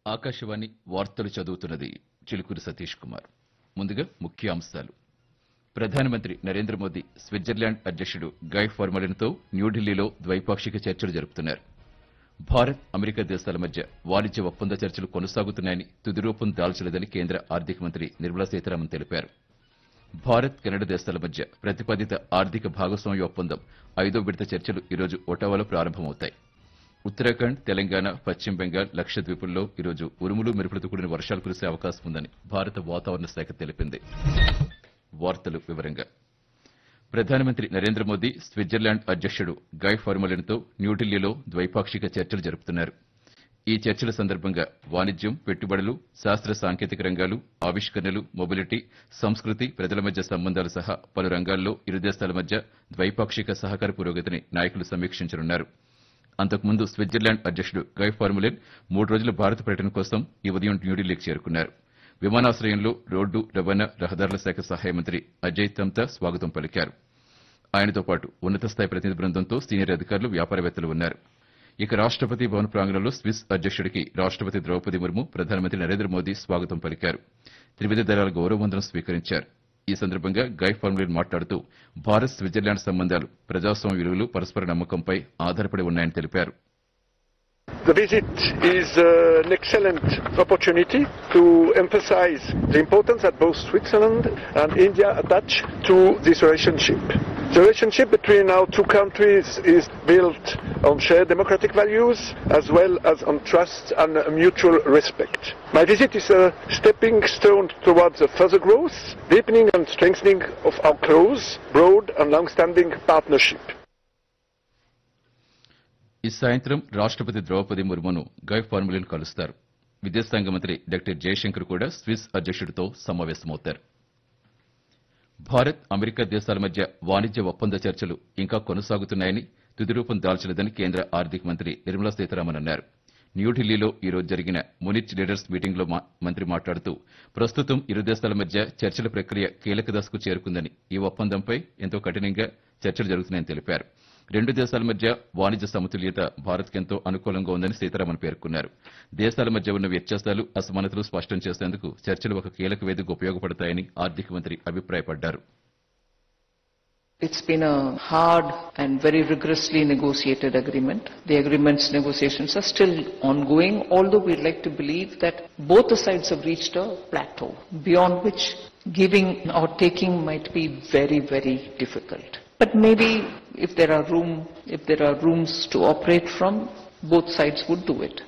ఆకాశవాణి వార్తలు చదువుతున్నది చిలుకూరి సతీష్ కుమార్ ముందుగా ముఖ్య అంశాలు ప్రధానమంత్రి నరేంద్ర మోదీ స్విట్జర్లాండ్ అధ్యక్షుడు గై ఫార్మలిన్తో న్యూఢిల్లీలో ద్వైపాక్షిక చర్చలు జరుపుతున్నారు భారత్ అమెరికా దేశాల మధ్య వాణిజ్య ఒప్పంద చర్చలు కొనసాగుతున్నాయని తుది రూపం దాల్చలేదని కేంద్ర ఆర్థిక మంత్రి నిర్మలా సీతారామన్ తెలిపారు భారత్ కెనడా దేశాల మధ్య ప్రతిపాదిత ఆర్థిక భాగస్వామ్య ఒప్పందం ఐదో విడత చర్చలు ఈరోజు ఒటావాలో ప్రారంభమవుతాయి ఉత్తరాఖండ్ తెలంగాణ పశ్చిమ బెంగాల్ లక్షద్వీపుల్లో ఈరోజు ఉరుములు మెరుపులతో కూడిన వర్షాలు కురిసే అవకాశం ఉందని భారత వాతావరణ శాఖ తెలిపింది వార్తలు వివరంగా ప్రధానమంత్రి నరేంద్ర మోదీ స్విట్జర్లాండ్ అధ్యక్షుడు గై ఫార్మలిన్తో న్యూఢిల్లీలో ద్వైపాక్షిక చర్చలు జరుపుతున్నారు ఈ చర్చల సందర్భంగా వాణిజ్యం పెట్టుబడులు శాస్త్ర సాంకేతిక రంగాలు ఆవిష్కరణలు మొబిలిటీ సంస్కృతి ప్రజల మధ్య సంబంధాలు సహా పలు రంగాల్లో ఇరు దేశాల మధ్య ద్వైపాక్షిక సహకార పురోగతిని నాయకులు సమీక్షించనున్నారు అంతకుముందు స్విట్జర్లాండ్ అధ్యక్షుడు గై ఫార్ములిన్ మూడు రోజుల భారత పర్యటన కోసం ఈ ఉదయం న్యూఢిల్లీకి చేరుకున్నారు విమానాశ్రయంలో రోడ్డు రవాణా రహదారుల శాఖ సహాయ మంత్రి అజయ్ తమ్తా స్వాగతం పలికారు ఆయనతో పాటు ఉన్నత స్థాయి ప్రతినిధి బృందంతో సీనియర్ అధికారులు వ్యాపారవేత్తలు ఉన్నారు ఇక రాష్టపతి భవన్ ప్రాంగణంలో స్విస్ అధ్యక్షుడికి రాష్టపతి ద్రౌపది ముర్ము ప్రధానమంత్రి నరేంద్ర మోదీ స్వాగతం పలికారు త్రివిధ దళాల గౌరవ వందనం స్వీకరించారు ఈ సందర్భంగా గై ఫార్ములిన్ మాట్లాడుతూ భారత్ స్విట్జర్లాండ్ సంబంధాలు ప్రజాస్వామ్య విలువలు పరస్పర నమ్మకంపై ఆధారపడి ఉన్నాయని తెలిపారు The visit is uh, an excellent opportunity to emphasize the importance that both Switzerland and India attach to this relationship. The relationship between our two countries is built on shared democratic values as well as on trust and mutual respect. My visit is a stepping stone towards a further growth, deepening and strengthening of our close, broad and long-standing partnership. ఈ సాయంత్రం రాష్టపతి ద్రౌపది ముర్మును గై formalin కలుస్తారు విదేశాంగ మంత్రి doctor Jaishankar కూడా Swiss అధ్యక్షుడితో సమావేశమవుతారు Bharat America దేశాల మధ్య వాణిజ్య ఒప్పంద చర్చలు ఇంకా కొనసాగుతున్నాయని తుది రూపం దాల్చలేదని కేంద్ర ఆర్థిక మంత్రి నిర్మలా సీతారామన్ అన్నారు న్యూఢిల్లీలో ఈ రోజు జరిగిన మునిచ్ లీడర్స్ మీటింగ్లో మా- మంత్రి మాట్లాడుతూ ప్రస్తుతం ఇరు దేశాల మధ్య చర్చల ప్రక్రియ కీలక దశకు చేరుకుందని ఈ ఒప్పందంపై ఎంతో కఠినంగా చర్చలు జరుగుతున్నాయని తెలిపారు రెండు దేశాల మధ్య వాణిజ్య సమతుల్యత భారత్కెంతో అనుకూలంగా ఉందని సీతారామన్ పేర్కొన్నారు దేశాల మధ్య ఉన్న వ్యత్యాసాలు అసమానతలు స్పష్టం చేసేందుకు చర్చలు ఒక కీలక వేదిక ఉపయోగపడతాయని ఆర్థిక మంత్రి అభిప్రాయపడ్డారు It's been a hard and very rigorously negotiated agreement. The agreement's negotiations are still ongoing, although we'd like to believe that both the sides have reached a plateau beyond which giving or taking might be very, very difficult. But maybe if there are room, if there are rooms to operate from, both sides would do it.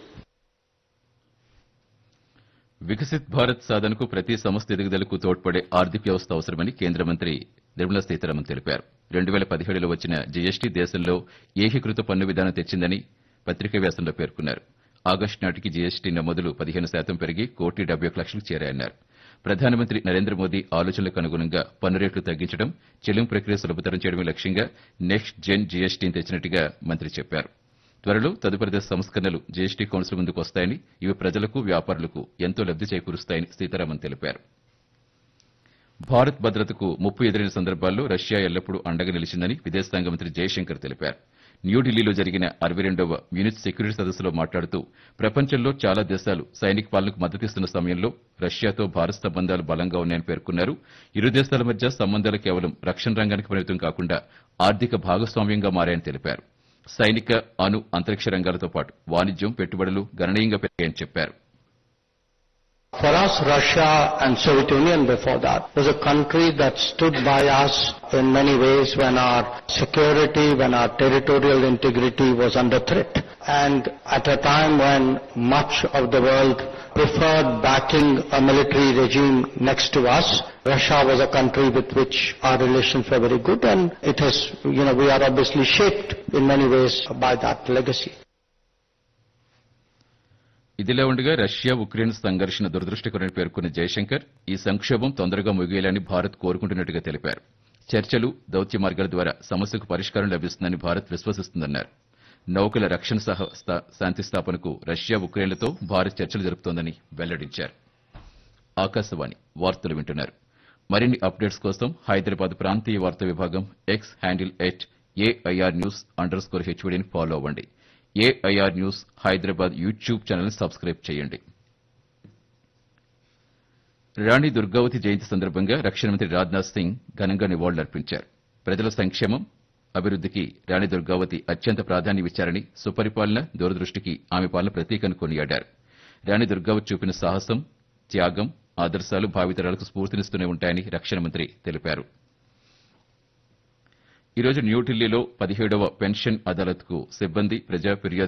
Viksit Bharat సాధనకు ప్రతి సంస్థ ఎదుగుదలకు తోడ్పడే ఆర్థిక వ్యవస్థ అవసరమని కేంద్ర మంత్రి నిర్మలా సీతారామన్ తెలిపారు రెండు వేల పదిహేడులో వచ్చిన జీఎస్టీ దేశంలో ఏకీకృత పన్ను విధానం తెచ్చిందని పత్రికా వ్యాసంలో పేర్కొన్నారు ఆగస్టు నాటికి జీఎస్టీ నమోదులు పదిహేను శాతం పెరిగి కోటి డెబ్బై ఒక లక్షలకు చేరాయన్నారు ప్రధానమంత్రి నరేంద్ర మోదీ ఆలోచనలకు అనుగుణంగా పన్ను రేట్లు తగ్గించడం చెల్లింపు ప్రక్రియ సులభతరం చేయడమే లక్ష్యంగా నెక్స్ట్ జెన్ జీఎస్టీని తెచ్చినట్టుగా మంత్రి చెప్పారు త్వరలో తదుపరి దశ సంస్కరణలు జీఎస్టీ కౌన్సిల్ ముందుకు వస్తాయని ఇవి ప్రజలకు వ్యాపారులకు ఎంతో లబ్ది చేకూరుస్తాయని సీతారామన్ తెలిపారు భారత్ భద్రతకు ముప్పు ఎదురైన సందర్భాల్లో రష్యా ఎల్లప్పుడూ అండగా నిలిచిందని విదేశాంగ మంత్రి జయశంకర్ తెలిపారు న్యూఢిల్లీలో జరిగిన అరవై రెండవ మ్యూనిచ్ సెక్యూరిటీ సదస్సులో మాట్లాడుతూ ప్రపంచంలో చాలా దేశాలు సైనిక పాలనకు మద్దతిస్తున్న సమయంలో రష్యాతో భారత్ సంబంధాలు బలంగా ఉన్నాయని పేర్కొన్నారు ఇరు దేశాల మధ్య సంబంధాలు కేవలం రక్షణ రంగానికి పరిమితం కాకుండా ఆర్థిక భాగస్వామ్యంగా మారాయని తెలిపారు సైనిక అణు అంతరిక్ష రంగాలతో పాటు వాణిజ్యం పెట్టుబడులు గణనీయంగా పెరిగాయని చెప్పారు For us, Russia and Soviet Union before that was a country that stood by us in many ways when our security, when our territorial integrity was under threat. And at a time when much of the world preferred backing a military regime next to us, Russia was a country with which our relations were very good and it has, you know, we are obviously shaped in many ways by that legacy. ఇదిలా ఉండగా Russia Ukraine సంఘర్షణ దురదృష్టకరమని పేర్కొన్న జయశంకర్ ఈ సంక్షోభం తొందరగా ముగియాలని భారత్ కోరుకుంటున్నట్టుగా తెలిపారు చర్చలు దౌత్య మార్గాల ద్వారా సమస్యకు పరిష్కారం లభిస్తుందని భారత్ విశ్వసిస్తుందన్నారు నౌకల రక్షణ సహ స్థా- శాంతి స్థాపనకు రష్యా ఉక్రెయిన్లతో భారత్ చర్చలు జరుపుతోందని వెల్లడించారు ఆకాశవాణి వార్తలు వింటున్నారు మరిన్ని అప్డేట్స్ కోసం హైదరాబాద్ ప్రాంతీయ వార్తా విభాగం X handle at AIR news under score హెచ్వీడీని ఫాలో అవ్వండి AIR news Hyderabad YouTube channel subscribe చేయండి రాణి దుర్గావతి జయంతి సందర్భంగా రక్షణ మంత్రి రాజ్నాథ్ సింగ్ ఘనంగా నివాళులర్పించారు ప్రజల సంక్షేమం అభివృద్ధికి రాణి దుర్గావతి అత్యంత ప్రాధాన్యమిచ్చారని సుపరిపాలన దూరదృష్టికి ఆమె పాలన ప్రతీకను కొనియాడారు రాణి దుర్గావతి చూపిన సాహసం త్యాగం ఆదర్శాలు భావితరాలకు స్ఫూర్తినిస్తూనే ఉంటాయని రక్షణ మంత్రి తెలిపారు ఈ రోజు న్యూఢిల్లీలో పదిహేడవ పెన్షన్ అదాలత్కు సిబ్బంది ప్రజా ఫిర్యాదు